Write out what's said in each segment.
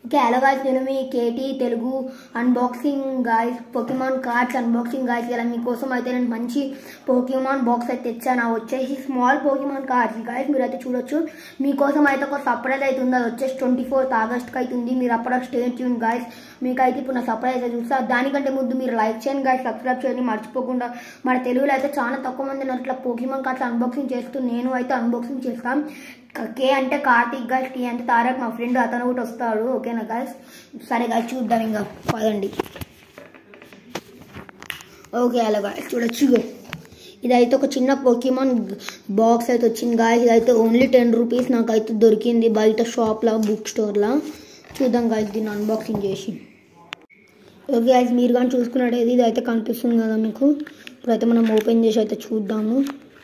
Okay hello guys నేను మీ KT Telugu unboxing guys Pokemon cards unboxing guys ఇలా మీకోసం అయితే నేను మంచి పోకిమాన్ బాక్స్ అయితే తెచ్చాను అవి వచ్చేసి స్మాల్ పోకిమాన్ కార్డ్స్ గాయస్ మీరు అయితే చూడొచ్చు మీకోసం అయితే ఒక సర్ప్రైజ్ అయితే ఉంది అది వచ్చేసి ట్వంటీ ఫోర్త్ ఆగస్ట్కి అయితే ఉంది మీరు అప్పుడు స్టే ట్యూన్ గాయస్ మీకు అయితే ఇప్పుడు నా సర్ప్రైజ్ అయితే చూస్తా దానికంటే ముందు మీరు లైక్ చేయండి గాయస్ సబ్స్క్రైబ్ చేయండి మర్చిపోకుండా మన తెలుగులో అయితే చాలా తక్కువ మంది ఉన్నారు ఇట్లా పోకిమాన్ కార్డ్స్ అన్బాక్సింగ్ చేస్తూ నేను అయితే అన్బాక్సింగ్ చేస్తాం కే అంటే కార్తీక్ గాయస్ టీ అంటే తారక్ మా ఫ్రెండ్ అతను కూడా వస్తాడు ఓకేనా గాయస్ సరే గాయస్ చూద్దాం ఇంకా పదండి ఓకే అలా గాయస్ చూడొచ్చు ఇగో. ఇదైతే ఒక చిన్న పోకిమాన్ బాక్స్ అయితే వచ్చింది గాయస్ ఇదైతే ఓన్లీ టెన్ రూపీస్ నాకైతే దొరికింది బయట షాప్లో బుక్ స్టోర్లో చూద్దాం గాయస్ దీన్ని అన్బాక్సింగ్ చేసి ఓకే గాయస్ మీరు కానీ చూసుకున్నట్టయితే ఇది అయితే కనిపిస్తుంది కదా మీకు ఇప్పుడైతే మనం ఓపెన్ చేసి అయితే చూద్దాము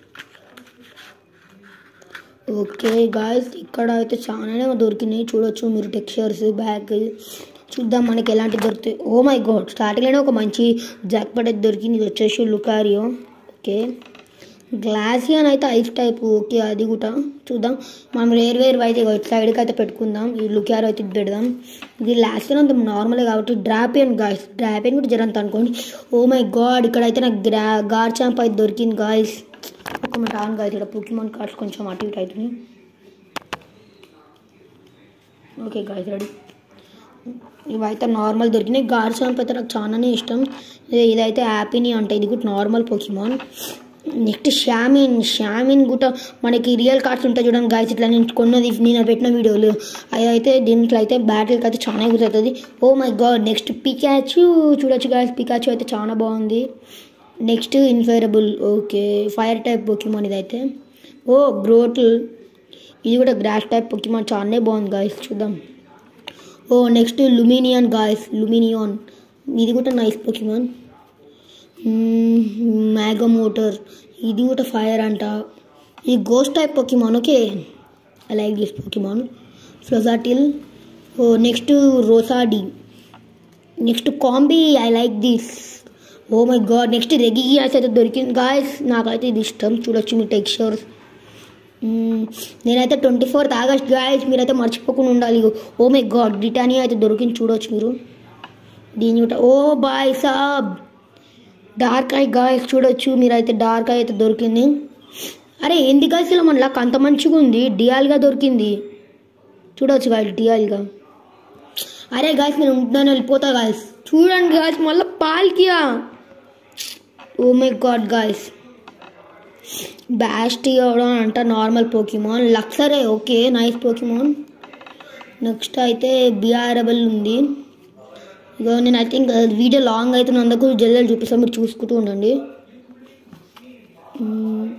ఓకే గాయస్ ఇక్కడ అయితే చాలానే దొరికినాయి చూడొచ్చు మీరు టెక్స్చర్స్ బ్యాగ్ చూద్దాం మనకి ఎలాంటి దొరుకుతాయి ఓ మై గాడ్ స్టార్టింగ్లోనే ఒక మంచి జాక్ పట్ అయితే దొరికింది ఇది వచ్చేసి లుకారియో ఓకే గ్లాసియన్ అయితే ఐస్ టైప్ ఓకే అది కూడా చూద్దాం మనం వేరు వేరు అయితే ఇటు సైడ్కి అయితే పెట్టుకుందాం ఈ లుకారో అయితే ఇది పెడదాం ఇది లాస్ట్ అంత నార్మలే కాబట్టి డ్రాపియన్ గాయస్ డ్రాపియన్ కూడా జరంత అనుకోండి ఓ మై గాడ్ ఇక్కడైతే నాకు గ్రా గార్ చాంప్ అయితే దొరికింది గాయస్ ఒక మినిట్ ఆన్ గాయస్ ఇక్కడ పోకిమాన్ కార్డ్స్ కొంచెం అటు ఇటు అవుతుంది ఓకే గాయస్ రెడీ ఇవైతే నార్మల్ దొరికినాయి గార్ చాంప్ అయితే నాకు చాలానే ఇష్టం ఇది- ఇదైతే హ్యాపీని అంటే ఇది కూడా normal Pokemon next Shaymin Shaymin కూడా మనకి రియల్ కార్డ్స్ ఉంటాయి చూడండి గాయస్ ఇట్లా నేను కొన్నది నేను పెట్టిన వీడియోలు అవి అయితే దీంట్లో అయితే బ్యాటిల్కి అయితే చాలా గుర్తుంది oh my god next Pikachu చూడొచ్చు గాయస్ పికాచు అయితే చాలా బాగుంది నెక్స్ట్ ఇన్ఫైరబుల్ ఓకే ఫైర్ టైప్ పొకిమాన్ ఇదైతే ఓ గ్రోట్లు ఇది కూడా గ్రాస్ టైప్ పొకిమాన్ చాలానే బాగుంది గాయస్ చూద్దాం ఓ నెక్స్ట్ లుమినియన్ గాయస్ లుమినియాన్ ఇది కూడా నైస్ పొకిమాన్ మ్యాగో మోటర్ ఇది కూడా ఫైర్ అంట ఇది ghost type Pokemon okay I like this Pokemon ఫ్లోజాటిల్ ఓ నెక్స్ట్ రోసాడి next Combee I like this oh my god next Regigigas అయితే దొరికింది గాయస్ నాకైతే ఇది ఇష్టం చూడొచ్చు మీ టెక్స్చర్స్ నేనైతే ట్వంటీ ఫోర్త్ ఆగస్ట్ గాయస్ మీరైతే మర్చిపోకుండా ఉండాలి ఓ మై గాడ్ బ్రిటానియా అయితే దొరికింది చూడొచ్చు మీరు దీని కూడా ఓ బాయ్ సాబ్ డార్క్ ఐ గాయస్ చూడొచ్చు మీరైతే డార్క్ ఐ అయితే దొరికింది అరే ఏంది గాయస్ ఇలా మన లక్ అంత మంచిగా ఉంది డియాల్గా దొరికింది చూడొచ్చు గాయస్ డియాల్గా అరే గాయస్ నేను ఉంటున్నాను వెళ్ళిపోతా గాయస్ చూడండి గాయస్ మళ్ళీ Palkia oh my god guys Bastiodon అంట normal Pokemon Luxray okay nice Pokemon next అయితే బిఆర్ఎబల్ ఉంది ఇగో నేను ఐ థింక్ వీడియో లాంగ్ అవుతున్నందుకు జల్దీ చూపిస్తాను మీరు చూసుకుంటూ ఉండండి మ్మ్.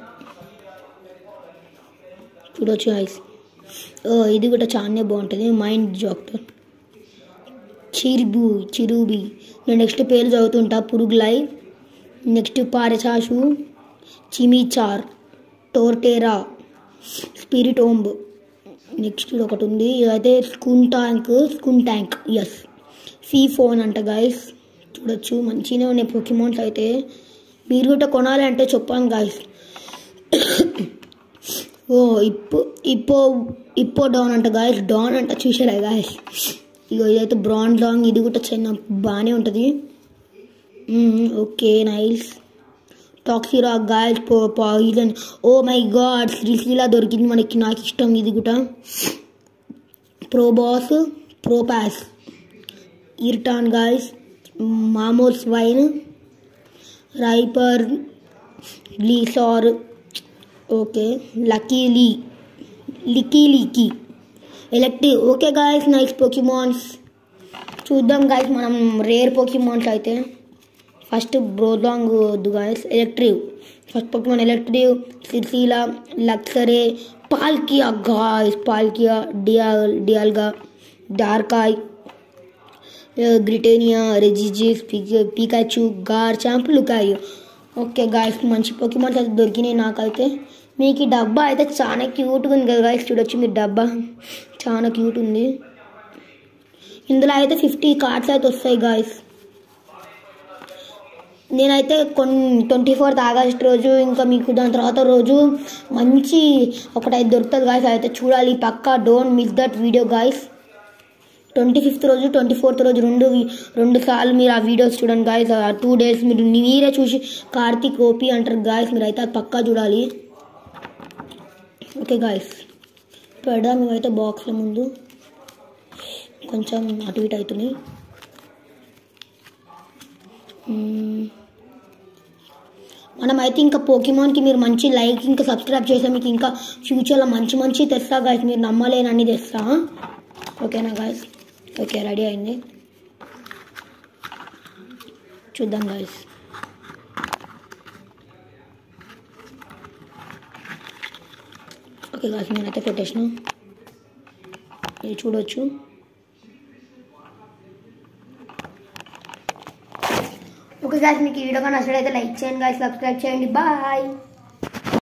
చూడొచ్చు ఐస్ ఓ ఇది కూడా చాలానే బాగుంటుంది మైండ్ డాక్టర్ చిరుబు చిరుబి నేను నెక్స్ట్ పేరు చదువుతుంటా పురుగులై నెక్స్ట్ పారచాషు Chimchar Torterra Spiritomb next ఇది ఒకటి ఉంది ఇదైతే స్కూన్ ట్యాంక్ స్కూన్ ట్యాంక్ ఎస్ సీ ఫోన్ అంట గైస్ చూడొచ్చు మంచిగానే ఉన్నాయి పొకిమోన్స్ అయితే మీరు కూడా కొనాలంటే చెప్పాను గాయస్ ఓ ఇప్పో ఇప్పో ఇప్పో డౌన్ అంట గాయస్ డౌన్ అంట చూసారా గాయస్ ఇగో ఇదైతే బ్రాండ్ లాంగ్ ఇది కూడా చిన్న బాగానే ఉంటుంది ఓకే నైస్ టాక్సిరా గాయస్ పో పాయిజన్ ఓ మై గాడ్ శ్రీశీల దొరికింది మనకి నాకు ఇష్టం ఇది కూడా ప్రోబాస్ ప్రోపాస్ ఇర్టాన్ గాయస్ మామోస్ వైన్ రైపర్ గ్లీసార్ ఓకే లక్కీ లీ లికీ లీకీ Electivire okay guys nice Pokemons చూద్దాం గాయస్ మనం రేర్ పోకిమాన్స్ అయితే ఫస్ట్ బ్రోలాంగ్ వద్దు guys Electivire first Pokemon Electivire సిర్సీల లక్సరే పాల్కియా గాయస్ పాల్కియా డియాల్ డియాల్గా డార్కాయ్ గ్రిటేనియా రెజిజిస్ పీకాచు గార్ చాంప్ లుకాయో ఓకే గాయస్ మంచి పొకిమాన్స్ అయితే దొరికినాయి నాకైతే మీకు ఈ డబ్బా అయితే చాలా క్యూట్గా ఉంది కదా గాయస్ చూడొచ్చు మీ డబ్బా చాలా క్యూట్ ఉంది ఇందులో అయితే ఫిఫ్టీ కార్డ్స్ అయితే వస్తాయి గాయస్ నేనైతే కొన్ని ట్వంటీ ఫోర్త్ ఆగస్ట్ రోజు ఇంకా మీకు దాని తర్వాత రోజు మంచి ఒకటైతే దొరుకుతుంది గాయస్ అయితే చూడాలి పక్కా don't miss that video guys twenty fifth రోజు ట్వంటీ ఫోర్త్ రోజు రెండు వి- రెండు సార్లు మీరు ఆ వీడియోస్ చూడండి గాయస్ ఆ టూ డేస్ మీరు మీరే చూసి కార్తీక్ ఓపి అంటారు గాయస్ మీరు అయితే అది పక్కా చూడాలి ఓకే గాయస్ పెడదాం మేమైతే బాక్స్ల ముందు కొంచెం అటు ఇటు అవుతున్నాయి మ్మ్. మనమైతే ఇంకా పోకిమాన్కి మీరు మంచి లైక్ ఇంకా సబ్స్క్రైబ్ చేస్తే మీకు ఇంకా ఫ్యూచర్లో మంచి మంచి తెస్తా గాయస్ మీరు నమ్మలేనని తెస్తా ఓకేనా గాయస్ ఓకే రెడీ అయింది చూద్దాం గాయస్ ఓకే గాయస్ నేనైతే పెట్టేసిన ఇది చూడొచ్చు ఓకే గాయస్ మీకు ఈ వీడియో కానీ నచ్చినట్లయితే లైక్ చేయండి గాయస్ సబ్స్క్రైబ్ చేయండి బాయ్